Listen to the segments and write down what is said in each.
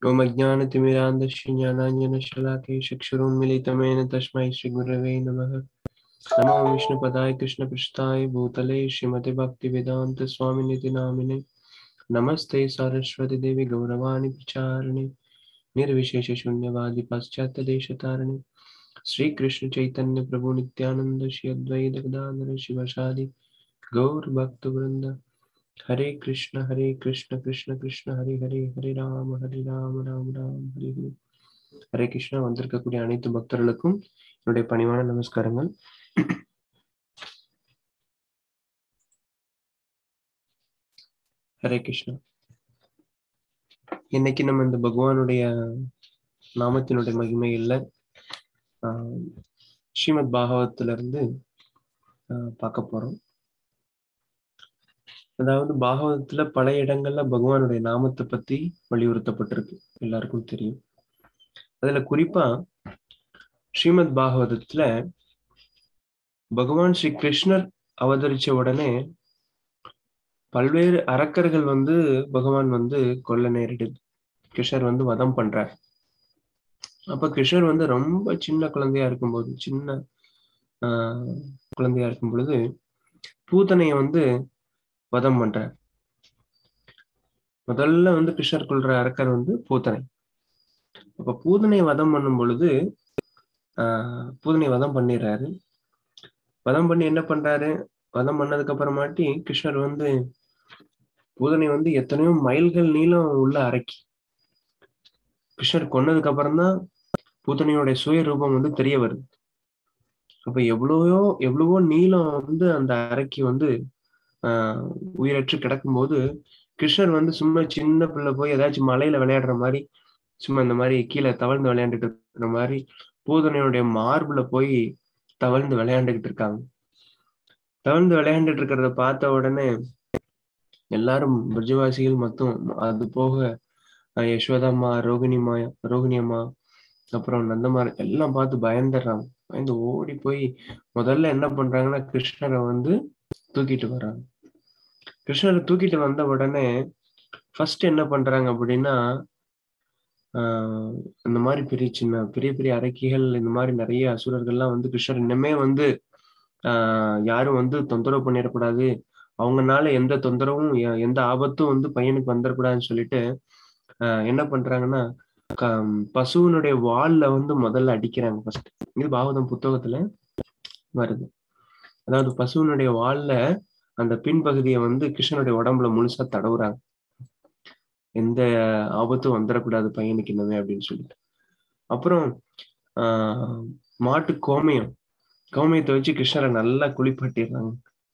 ओम अज्ञानतिमिरान्धस्य ज्ञानाञ्जनशलाके चक्षुरुन्मिलितमेन तस्मै श्रीगुरवे नमः नमो विष्णुपदाय कृष्णपृष्ठाय भूतले श्रीमते भक्तिवेदान्तस्वामिनिति नामिने नमस्ते सरस्वती देवी गौरवाणि प्रचारिणे निर्विशेषशून्यवादि पाश्चात्यदेशतारिणे श्रीकृष्ण चैतन्य प्रभु नित्यानंद श्री अद्वैत गदाधर शिवशादि गौर भक्तवृंद हरे कृष्ण हरे कृष्ण कृष्ण कृष्ण हरे हरे हरे ராம ஹரே ராம ராம ராம் ஹரே ஹரே ஹரே கிருஷ்ணா வந்திருக்கக்கூடிய அனைத்து பக்தர்களுக்கும் என்னுடைய பணிவான நமஸ்காரங்கள் ஹரே கிருஷ்ணா இன்னைக்கு நம்ம இந்த பகவானுடைய நாமத்தினுடைய மகிமைகள்ல ஆஹ், ஸ்ரீமத் பாகவத்துல இருந்து ஆஹ், பார்க்க போறோம் அதாவது பாகவதத்துல பல இடங்கள்ல பகவானுடைய நாமத்தை பத்தி வலியுறுத்தப்பட்டிருக்கு எல்லாருக்கும் தெரியும் அதுல குறிப்பா ஸ்ரீமத் பாகவதத்துல பகவான் ஸ்ரீ கிருஷ்ணர் அவதரிச்ச உடனே பல்வேறு அரக்கர்கள் வந்து பகவான் வந்து கொல்ல நேரிடுது கிருஷ்ணர் வந்து வதம் பண்றார் அப்ப கிருஷ்ணர் வந்து ரொம்ப சின்ன குழந்தையா இருக்கும்போது சின்ன ஆஹ் குழந்தையா இருக்கும் பொழுது பூதனைய வந்து வதம் பண்றார் முதல்ல வந்து கிருஷ்ணர் கொள்ற அரக்கர் வந்து பூத்தனை அப்ப பூதனை வதம் பண்ணும் பொழுது ஆஹ் பூதனை வதம் பண்ணிடுறாரு வதம் பண்ணி என்ன பண்றாரு வதம் பண்ணதுக்கு அப்புறமாட்டி கிருஷ்ணர் வந்து பூதனை வந்து எத்தனையோ மைல்கள் நீளம் உள்ள அரக்கி கிருஷ்ணர் கொன்னதுக்கு அப்புறம் தான் பூதனையோட சுய ரூபம் வந்து தெரிய வருது அப்ப எவ்வளவோ எவ்வளவோ நீளம் வந்து அந்த அரக்கி வந்து ஆஹ் உயிரற்று கிடக்கும்போது கிருஷ்ணர் வந்து சும்மா சின்ன பிள்ளை போய் ஏதாச்சும் மலையில விளையாடுற மாதிரி சும்மா இந்த மாதிரி கீழே தவழ்ந்து விளையாண்டுட்டு இருக்கிற மாதிரி பூதனையுடைய மார்புல போய் தவழ்ந்து விளையாண்டுகிட்டு இருக்காங்க தவழ்ந்து விளையாண்டுட்டு இருக்கிறத பார்த்த உடனே எல்லாரும் பிரஜவாசிகள் மொத்தம் அது போக அஹ் யசோதாம்மா ரோகிணிமா ரோகிணி அம்மா அப்புறம் நந்தமார் எல்லாம் பார்த்து பயந்துடுறாங்க பயந்து ஓடி போய் முதல்ல என்ன பண்றாங்கன்னா கிருஷ்ணரை வந்து தூக்கிட்டு வர்றாங்க கிருஷ்ணரை தூக்கிட்டு வந்த உடனே ஃபர்ஸ்ட் என்ன பண்றாங்க அப்படின்னா ஆஹ் இந்த மாதிரி பெரிய சின்ன பெரிய பெரிய அரக்கிகள் இந்த மாதிரி நிறைய அசுரர்கள்லாம் வந்து கிருஷ்ணர் இன்னமே வந்து ஆஹ் யாரும் வந்து தொந்தரவு பண்ணிடக்கூடாது அவங்கனால எந்த தொந்தரவும் எ- எந்த ஆபத்தும் வந்து பையனுக்கு வந்துடக்கூடாதுன்னு சொல்லிட்டு ஆஹ் என்ன பண்றாங்கன்னா க- பசுவினுடைய வால்ல வந்து முதல்ல அடிக்கிறாங்க ஃபர்ஸ்ட் இது பாகவதம் புத்தகத்துல வருது அதாவது பசுவினுடைய வால்ல அந்த பின்பகுதியை வந்து கிருஷ்ணனுடைய உடம்புல முழுசா தடவுறாங்க எந்த ஆபத்தும் வந்துடக்கூடாது பையனுக்கு இன்னமே அப்படின்னு சொல்லிட்டு அப்புறம் ஆஹ் மாட்டு கோமயம் கோமயத்தை வச்சு கிருஷ்ணரை நல்லா குளிப்பாட்டிடுறாங்க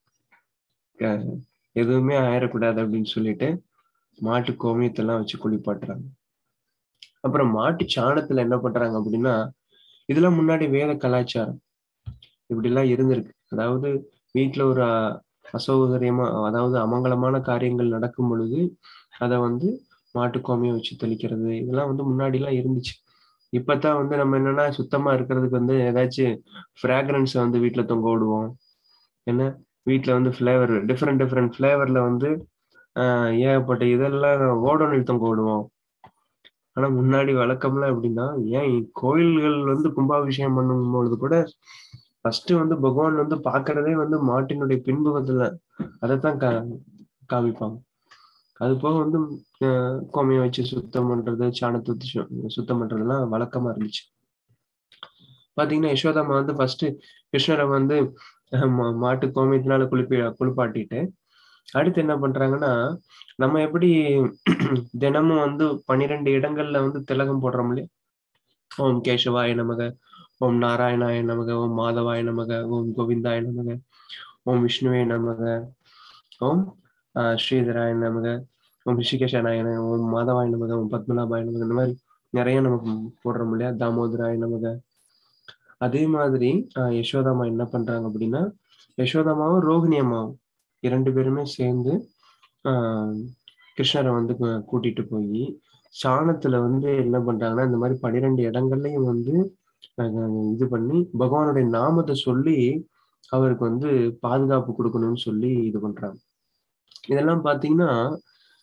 க- எதுவுமே ஆயிடக்கூடாது அப்படின்னு சொல்லிட்டு மாட்டு கோமியத்தெல்லாம் வச்சு குளிப்பாட்டுறாங்க அப்புறம் மாட்டு சாணத்துல என்ன பண்றாங்க அப்படின்னா இதெல்லாம் முன்னாடி வேத கலாச்சாரம் இப்படி எல்லாம் இருந்திருக்கு அதாவது வீட்டுல ஒரு அ- அசௌகரியமா அதாவது அமங்கலமான காரியங்கள் நடக்கும் பொழுது அதை வந்து மாட்டு கோமியம் வச்சு தெளிக்கிறது இதெல்லாம் வந்து முன்னாடி எல்லாம் இருந்துச்சு இப்பதான் வந்து நம்ம என்னன்னா சுத்தமா இருக்கிறதுக்கு வந்து ஏதாச்சும் ஃப்ராக்ரன்ஸை வந்து வீட்டுல தொங்க விடுவோம் என்ன வீட்டுல வந்து ஃப்ளேவர் டிஃப்ரெண்ட் டிஃப்ரெண்ட் ஃப்ளேவர்ல வந்து ஆஹ் ஏகப்பட்ட இதெல்லாம் ஓடோனில் தொங்க விடுவோம் ஆனா முன்னாடி வழக்கம்லாம் எப்படின்னா ஏன் கோயில்கள் வந்து கும்பாபிஷேகம் பண்ணும் பொழுது கூட ஃபர்ஸ்ட் வந்து பகவான் வந்து பாக்குறதே வந்து மாட்டினுடைய பின்புகத்துல அதைத்தான் கா காமிப்பாங்க அது போக வந்து ஆஹ் கோமியம் வச்சு சுத்தம் பண்றது சாணத்தை வச்சு சு- சுத்தம் பண்றதெல்லாம் வழக்கமா இருந்துச்சு பாத்தீங்கன்னா யசோதாமா வந்து ஃபர்ஸ்ட் கிருஷ்ணரை வந்து ஆஹ் மா- மாட்டு கோமியத்தினால குளிப்பி குளிப்பாட்டிட்டு அடுத்து என்ன பண்றாங்கன்னா நம்ம எப்படி தினமும் வந்து பன்னிரெண்டு இடங்கள்ல வந்து திலகம் போடுறோம் இல்லையா ஓம் கேசவாய நமக ஓம் நாராயணாய நமக ஓம் மாதவாய நமக ஓம் கோவிந்தாய நமக ஓம் விஷ்ணுவே நமக ஓம் ஆஹ் ஸ்ரீதராய நமக ஓம் ரிஷிகேஷனாய நமக ஓம் மாதவாய நமக ஓம் பத்மநாபாய நமக இந்த மாதிரி நிறைய நமக்கு போடுறோம் இல்லையா தாமோதராய நமக அதே மாதிரி ஆஹ் யசோதாமா என்ன பண்றாங்க அப்படின்னா யசோதாமாவும் ரோகிணி அம்மாவும் இரண்டு பேருமே சேர்ந்து ஆஹ் கிருஷ்ணரை வந்து கூ- கூட்டிட்டு போய் சாணத்துல வந்து என்ன பண்றாங்கன்னா இந்த மாதிரி பன்னிரெண்டு இடங்கள்லயும் வந்து ஆஹ் இது பண்ணி பகவானுடைய நாமத்தை சொல்லி அவருக்கு வந்து பாதுகாப்பு கொடுக்கணும்னு சொல்லி இது பண்றாங்க இதெல்லாம் பாத்தீங்கன்னா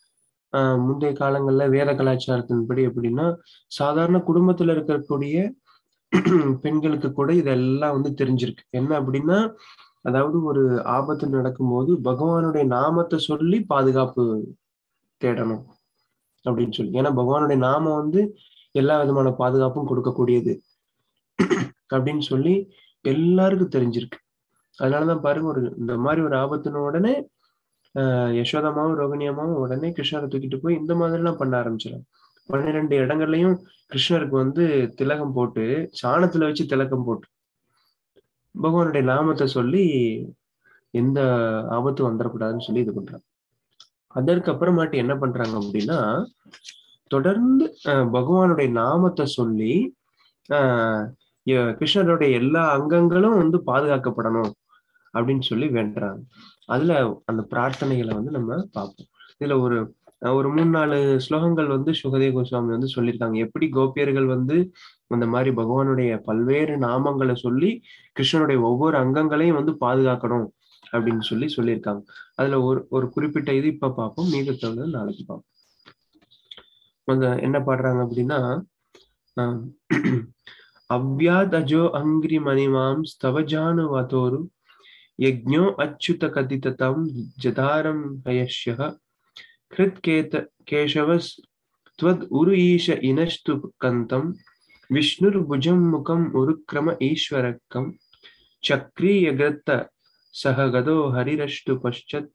ஆஹ் முந்தைய காலங்கள்ல வேத கலாச்சாரத்தின்படி எப்படின்னா சாதாரண குடும்பத்துல இருக்கக்கூடிய பெண்களுக்கு கூட இதெல்லாம் வந்து தெரிஞ்சிருக்கு என்ன அப்படின்னா அதாவது ஒரு ஆபத்து நடக்கும்போது பகவானுடைய நாமத்தை சொல்லி பாதுகாப்பு தேடணும் அப்படின்னு சொல்லி ஏன்னா பகவானுடைய நாமம் வந்து எல்லா விதமான பாதுகாப்பும் கொடுக்கக்கூடியது அப்படின்னு சொல்லி எல்லாருக்கும் தெரிஞ்சிருக்கு அதனாலதான் பாருங்க ஒரு இந்த மாதிரி ஒரு ஆபத்துன உடனே ஆஹ் யசோதமாவும் ரோகிணியமாவும் உடனே கிருஷ்ணரை தூக்கிட்டு போய் இந்த மாதிரி எல்லாம் பண்ண ஆரம்பிச்சிடும் பன்னிரெண்டு இடங்கள்லயும் கிருஷ்ணருக்கு வந்து திலகம் போட்டு சாணத்துல வச்சு திலகம் போட்டு பகவானுடைய நாமத்தை சொல்லி எந்த ஆபத்தும் வந்துடக்கூடாதுன்னு சொல்லி இது பண்றாங்க அதற்கு அப்புறமாட்டி என்ன பண்றாங்க அப்படின்னா தொடர்ந்து அஹ், பகவானுடைய நாமத்தை சொல்லி ஆஹ் எ- கிருஷ்ணருடைய எல்லா அங்கங்களும் வந்து பாதுகாக்கப்படணும் அப்படின்னு சொல்லி வேண்டுறாங்க அதுல அந்த பிரார்த்தனைகளை வந்து நம்ம பார்ப்போம் இதுல ஒரு அஹ், ஒரு மூணு நாலு ஸ்லோகங்கள் வந்து சுகதேவ கோஸ்வாமி வந்து சொல்லியிருக்காங்க எப்படி கோபியர்கள் வந்து அந்த மாதிரி பகவானுடைய பல்வேறு நாமங்களை சொல்லி கிருஷ்ணனுடைய ஒவ்வொரு அங்கங்களையும் வந்து பாதுகாக்கணும் அப்படின்னு சொல்லி சொல்லியிருக்காங்க அதுல ஒரு ஒரு குறிப்பிட்ட இது இப்ப பார்ப்போம் மீதத்தை வந்து நாளைக்கு பார்ப்போம் அந்த என்ன பாடுறாங்க அப்படின்னா ஆஹ் அவ்யாத் அஜோ அங்கிரி மணிமாம் ஸ்தவஜானுவதோரு யஜ்ஞோ அச்சுத கதிததம் ஜதாரம் ஹயஷ்யः கிருத்கேத கேசவஸ் त्वद् उरु ईश इनस्तु कन्तं विष्णुर्भुजं मुखम् उरुक्रम ईश्वरकम् चक्रीयगृत्त सह गदो हरिरष्टु पश्चात्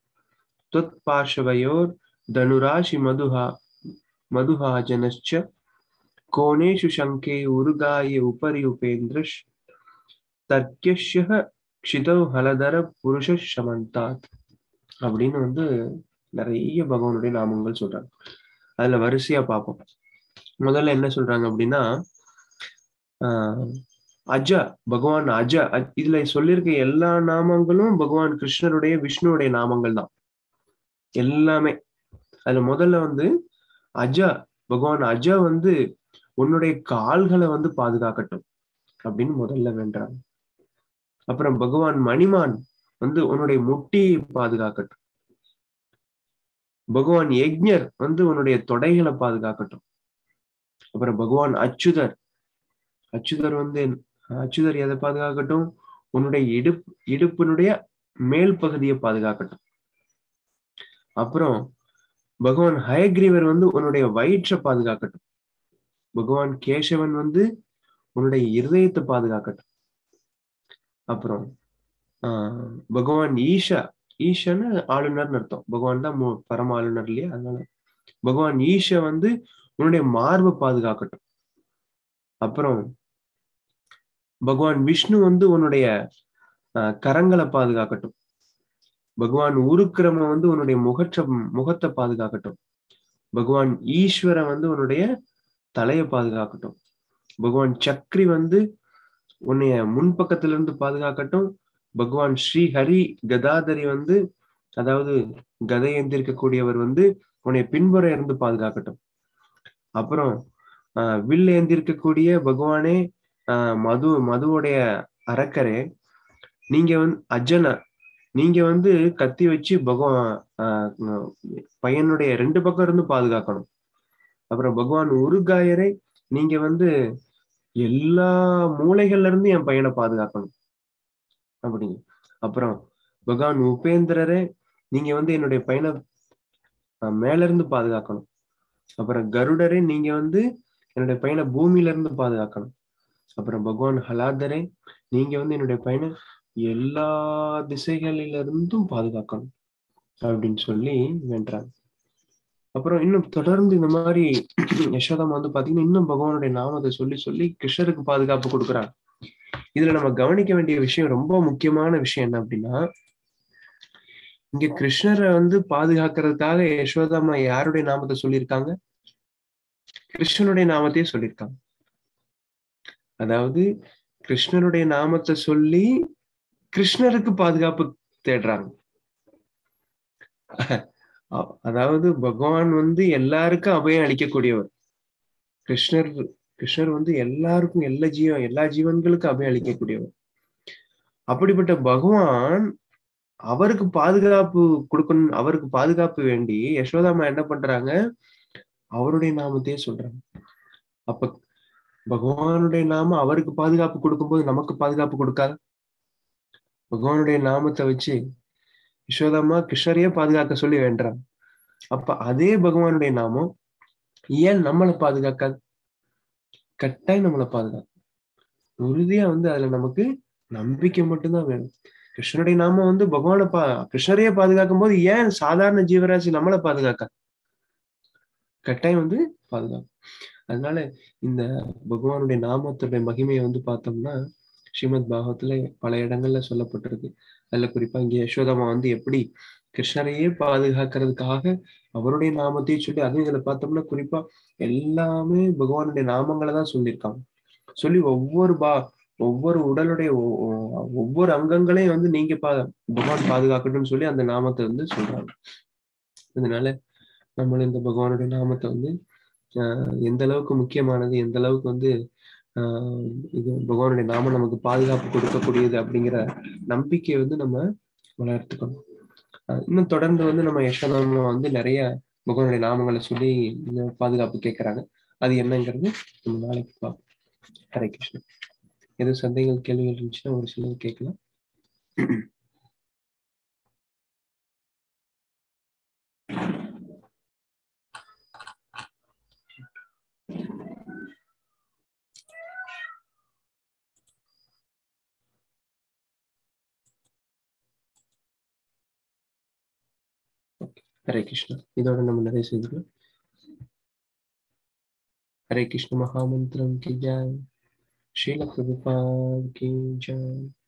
त्वत्पार्श्वयोर्धनुराशि मधुहा मधुहाजनश्च कोणेषु शङ्के उरुगाय उपरि उपेन्द्रश् தர்க்கியஷ்யக க்ஷிதவ் ஹலதர புருஷ சமந்தாத் அப்படின்னு வந்து நிறைய பகவானுடைய நாமங்கள் சொல்றாங்க அதுல வரிசையா பார்ப்போம் முதல்ல என்ன சொல்றாங்க அப்படின்னா ஆஹ் அஜ பகவான் அஜ அ- இதுல சொல்லியிருக்க எல்லா நாமங்களும் பகவான் கிருஷ்ணருடைய விஷ்ணுவுடைய நாமங்கள் தான் எல்லாமே அதுல முதல்ல வந்து அஜ பகவான் அஜ வந்து உன்னுடைய கால்களை வந்து பாதுகாக்கட்டும் அப்படின்னு முதல்ல வேண்டுறாங்க அப்புறம் பகவான் மணிமான் வந்து உன்னுடைய முட்டியை பாதுகாக்கட்டும் பகவான் யக்ஞர் வந்து உன்னுடைய தொடைகளை பாதுகாக்கட்டும் அப்புறம் பகவான் அச்சுதர் அச்சுதர் வந்து அச்சுதர் எதை பாதுகாக்கட்டும் உன்னுடைய இடுப்பு இடுப்பினுடைய மேல் பகுதியை பாதுகாக்கட்டும் அப்புறம் பகவான் ஹயக்ரீவர் வந்து உன்னுடைய வயிற்றை பாதுகாக்கட்டும் பகவான் கேசவன் வந்து உன்னுடைய இருதயத்தை பாதுகாக்கட்டும் அப்புறம் ஆஹ் பகவான் ஈஷா ஈஷன்னு ஆளுநர்னு அர்த்தம் பகவான் தான் மு- பரம ஆளுநர் இல்லையா அதனால பகவான் ஈஷா வந்து உன்னுடைய மார்பை பாதுகாக்கட்டும் அப்புறம் பகவான் விஷ்ணு வந்து உன்னுடைய ஆஹ் கரங்களை பாதுகாக்கட்டும் பகவான் உருக்கிரம வந்து உன்னுடைய முகற்ற முகத்தை பாதுகாக்கட்டும் பகவான் ஈஸ்வரன் வந்து உன்னுடைய தலையை பாதுகாக்கட்டும் பகவான் சக்ரி வந்து உன்னைய முன்பக்கத்துல இருந்து பாதுகாக்கட்டும் பகவான் ஸ்ரீ ஹரி கதாதரி வந்து அதாவது கதை ஏந்திருக்கக்கூடியவர் வந்து உன்னை பின்புற இருந்து பாதுகாக்கட்டும் அப்புறம் ஆஹ் வில் ஏந்திருக்கக்கூடிய பகவானே ஆஹ் மது மதுவுடைய அரக்கரே நீங்க வந்து அஜன நீங்க வந்து கத்தி வச்சு பகவான் ஆஹ் பையனுடைய ரெண்டு பக்கம் இருந்து பாதுகாக்கணும் அப்புறம் பகவான் உருகாயரை நீங்க வந்து எல்லா மூலைகள்ல இருந்து என் பையனை பாதுகாக்கணும் அப்படிங்க அப்புறம் பகவான் உபேந்திரரே நீங்க வந்து என்னுடைய பையனை அஹ், மேல இருந்து பாதுகாக்கணும் அப்புறம் கருடரே நீங்க வந்து என்னுடைய பையனை பூமியில இருந்து பாதுகாக்கணும் அப்புறம் பகவான் ஹலாதரே நீங்க வந்து என்னுடைய பையனை எல்லா திசைகளில இருந்தும் பாதுகாக்கணும் அப்படின்னு சொல்லி வென்றாங்க அப்புறம் இன்னும் தொடர்ந்து இந்த மாதிரி யசோதாமா வந்து பாத்தீங்கன்னா இன்னும் பகவானுடைய நாமத்தை சொல்லி சொல்லி கிருஷ்ணருக்கு பாதுகாப்பு கொடுக்குறாங்க இதுல நம்ம கவனிக்க வேண்டிய விஷயம் ரொம்ப முக்கியமான விஷயம் என்ன அப்படின்னா இங்க கிருஷ்ணரை வந்து பாதுகாக்கிறதுக்காக யசோதாமா யாருடைய நாமத்தை சொல்லியிருக்காங்க கிருஷ்ணனுடைய நாமத்தையே சொல்லியிருக்காங்க அதாவது கிருஷ்ணனுடைய நாமத்தை சொல்லி கிருஷ்ணருக்கு பாதுகாப்பு தேடுறாங்க அ- அதாவது பகவான் வந்து எல்லாருக்கும் அபயம் அளிக்கக்கூடியவர் கிருஷ்ணர் கிருஷ்ணர் வந்து எல்லாருக்கும் எல்லா ஜீவ எல்லா ஜீவன்களுக்கும் அபயம் அளிக்கக்கூடியவர் அப்படிப்பட்ட பகவான் அவருக்கு பாதுகாப்பு கொடுக்கணும் அவருக்கு பாதுகாப்பு வேண்டி யசோதாமா என்ன பண்றாங்க அவருடைய நாமத்தையே சொல்றாங்க அப்ப பகவானுடைய நாமம் அவருக்கு பாதுகாப்பு கொடுக்கும்போது நமக்கு பாதுகாப்பு கொடுக்காது பகவானுடைய நாமத்தை வச்சு யசோதாமா கிருஷ்ணரையே பாதுகாக்க சொல்லி வேண்டாங்க அப்ப அதே பகவானுடைய நாமம் ஏன் நம்மளை பாதுகாக்காது கட்டாயம் நம்மளை பாதுகாக்கும் உறுதியா வந்து அதுல நமக்கு நம்பிக்கை மட்டும்தான் வேணும் கிருஷ்ணனுடைய நாமம் வந்து பகவானை பா கிருஷ்ணரையே பாதுகாக்கும் போது ஏன் சாதாரண ஜீவராசி நம்மளை பாதுகாக்க கட்டாயம் வந்து பாதுகாக்கும் அதனால இந்த பகவானுடைய நாமத்துடைய மகிமையை வந்து பார்த்தோம்னா ஸ்ரீமத் பாகவத்துல பல இடங்கள்ல சொல்லப்பட்டிருக்கு அதுல குறிப்பா இங்க யசோதாமா வந்து எப்படி கிருஷ்ணரையே பாதுகாக்கிறதுக்காக அவருடைய நாமத்தையும் சொல்லி அதுவும் இதுல பார்த்தோம்னா குறிப்பா எல்லாமே பகவானுடைய நாமங்களை தான் சொல்லியிருக்காங்க சொல்லி ஒவ்வொரு பா ஒவ்வொரு உடலுடைய ஒவ்வொரு அங்கங்களையும் வந்து நீங்க பா பகவான் பாதுகாக்கட்டும்னு சொல்லி அந்த நாமத்தை வந்து சொல்றாங்க அதனால நம்மளும் இந்த பகவானுடைய நாமத்தை வந்து ஆஹ் எந்த அளவுக்கு முக்கியமானது எந்த அளவுக்கு வந்து ஆஹ் இது பகவானுடைய நாமம் நமக்கு பாதுகாப்பு கொடுக்கக்கூடியது அப்படிங்கிற நம்பிக்கையை வந்து நம்ம வளர்த்துக்கணும் இன்னும் தொடர்ந்து வந்து நம்ம யசோதாமா வந்து நிறைய பகவானுடைய நாமங்களை சொல்லி பாதுகாப்பு கேட்கறாங்க அது என்னங்கிறது நம்ம நாளைக்கு பார்ப்போம் ஹரே கிருஷ்ணன் எதுவும் சந்தேகங்கள் கேள்விகள் இருந்துச்சுன்னா ஒரு சிலர் கேட்கலாம் ஹரே கிருஷ்ணா இதோட நம்ம நிறைய செய்திருக்கோம் हरे कृष्ण महामंत्रम की जय श्रील प्रभुपाद की जय